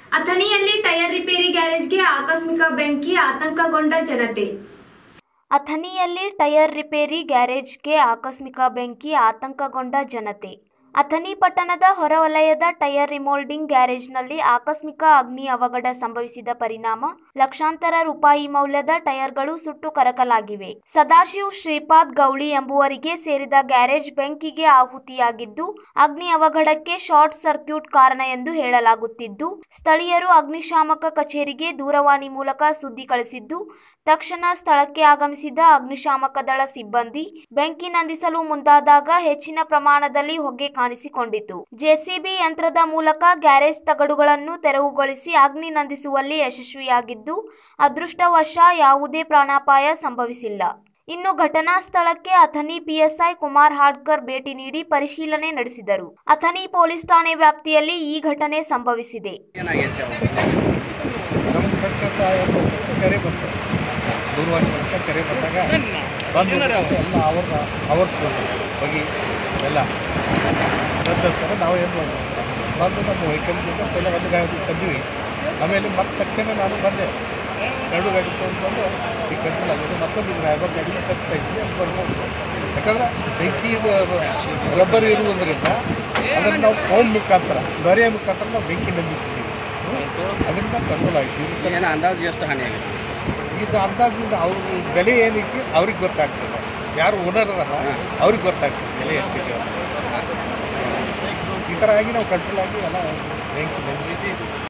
ಅಥಣಿಯಲ್ಲಿ tyre repair ಗ್ಯಾರೇಜ್ಗೆ ಆಕಸ್ಮಿಕ ಬೆಂಕಿ ಆತಂಕಗೊಂಡ ಜನತೆ ಅಥಣಿಯಲ್ಲಿ ಟೈರ್ ರಿಪೇರಿ ಗ್ಯಾರೇಜ್ಗೆ ಆಕಸ್ಮಿಕ ಬೆಂಕಿ ಆತಂಕಗೊಂಡ ಜನತೆ ಅಥಣಿ ಪಟ್ಟಣದ ಹೊರವಲಯದ ಟೈರ್ ರಿಮೋಲ್ಡಿಂಗ್ ಗ್ಯಾರೇಜ್ನಲ್ಲಿ ಆಕಸ್ಮಿಕ ಅಗ್ನಿ ಅವಘಡ ಸಂಭವಿಸಿದ ಪರಿಣಾಮ ಲಕ್ಷಾಂತರ ರೂಪಾಯಿ ಮೌಲ್ಯದ ಟೈರ್ಗಳು ಸುಟ್ಟು ಕರಕಲಾಗಿವೆ ಸದಾಶಿವ್ ಶ್ರೀಪಾದ್ ಗೌಳಿ ಎಂಬುವರಿಗೆ ಸೇರಿದ ಗ್ಯಾರೇಜ್ ಬೆಂಕಿಗೆ ಆಹುತಿಯಾಗಿದ್ದು ಅಗ್ನಿ ಅವಘಡಕ್ಕೆ ಶಾರ್ಟ್ ಸರ್ಕ್ಯೂಟ್ ಕಾರಣ ಎಂದು ಹೇಳಲಾಗುತ್ತಿದ್ದು ಸ್ಥಳೀಯರು ಅಗ್ನಿಶಾಮಕ ಕಚೇರಿಗೆ ದೂರವಾಣಿ ಮೂಲಕ ಸುದ್ದಿ ಕಳಿಸಿದ್ದು ತಕ್ಷಣ ಸ್ಥಳಕ್ಕೆ ಆಗಮಿಸಿದ ಅಗ್ನಿಶಾಮಕ ದಳ ಸಿಬ್ಬಂದಿ ಬೆಂಕಿ ನಂದಿಸಲು ಮುಂದಾದಾಗ ಹೆಚ್ಚಿನ ಪ್ರಮಾಣದಲ್ಲಿ ಹೊಗೆ ಕಾಣಿಸಿಕೊಂಡಿತು ಜೆಸಿಬಿ ಯಂತ್ರದ ಮೂಲಕ ಗ್ಯಾರೇಜ್ ತಗಡುಗಳನ್ನು ತೆರವುಗೊಳಿಸಿ ಅಗ್ನಿ ನಂದಿಸುವಲ್ಲಿ ಯಶಸ್ವಿಯಾಗಿದ್ದು ಅದೃಷ್ಟವಶ ಯಾವುದೇ ಪ್ರಾಣಾಪಾಯ ಸಂಭವಿಸಿಲ್ಲ ಇನ್ನು ಘಟನಾ ಸ್ಥಳಕ್ಕೆ ಅಥಣಿ ಪಿಎಸ್ಐ ಕುಮಾರ್ ಹಾಡ್ಕರ್ ಭೇಟಿ ನೀಡಿ ಪರಿಶೀಲನೆ ನಡೆಸಿದರು ಅಥಣಿ ಪೊಲೀಸ್ ಠಾಣೆ ವ್ಯಾಪ್ತಿಯಲ್ಲಿ ಈ ಘಟನೆ ಸಂಭವಿಸಿದೆ ಏನಾಗೈತೆ ಅವಾಗ ನಮ್ಮ ಕಟ್ಟಡ ಕೆರೆ ಬಂತು ದೂರವಾಣಿ ಮೂಲಕ ಕೆರೆ ಬಂದಾಗ ಬಂದು ಎಲ್ಲ ಅವ್ರ ಅವರ್ಸ್ ಹೋಗಿ ಎಲ್ಲ ರದ್ದಿಸ್ತಾರೆ ನಾವು ಏನು ಮಾಡ್ತೀವಿ ಬಂದು ನಮ್ಮ ವೆಹಿಕಲ್ ಜೊತೆ ಪೈಲ ಒಂದು ಗಾಡಿ ತಂದ್ವಿ ಆಮೇಲೆ ಮತ್ತೆ ತಕ್ಷಣ ನಾನು ಬಂದೆ ಎರಡು ಗಾಡಿ ತೊಗೊಂಡು ಬಂದು ಈ ಕಂಟ್ರೋಲ್ ಆಗಿದೆ ಮತ್ತೊಂದು ಡ್ರೈವರ್ ಗಾಡಿ ಕಟ್ತಾ ಇದ್ವಿ ಅದು ಬರ್ಬೋದು ಯಾಕಂದ್ರೆ ಬೆಂಕಿ ಇದು ರಬ್ಬರ್ ಇರುವುದರಿಂದ ಅದನ್ನು ನಾವು ಫೋನ್ ಮುಖಾಂತರ ದೊರೆಯ ಮುಖಾಂತರ ನಾವು ಬೆಂಕಿ ನಂದಿಸ್ತೀವಿ ಅದರಿಂದ ಕಂಟ್ರೋಲ್ ಆಯಿತು ಏನು ಅಂದಾಜು ಎಷ್ಟು ಹಾನಿ ಆಗಿದೆ ಇದು ಅಂದಾಜಿಂದ ಅವ್ರ ಬೆಲೆ ಏನಕ್ಕೆ ಅವ್ರಿಗೆ ಗೊತ್ತಾಗ್ತದೆ ಯಾರು ಓನರ್ ಅದಾರ ಅವ್ರಿಗೆ ಗೊತ್ತಾಗ್ತದೆ ಬೆಲೆ ಎಷ್ಟಿದೆ ಅಂತ. ಈ ಥರ ಆಗಿ ನಾವು ಕಂಟ್ರೋಲ್ ಆಗಿ ಎಲ್ಲ ಬೆಂಕಿ ಬಂದಿದ್ದೀವಿ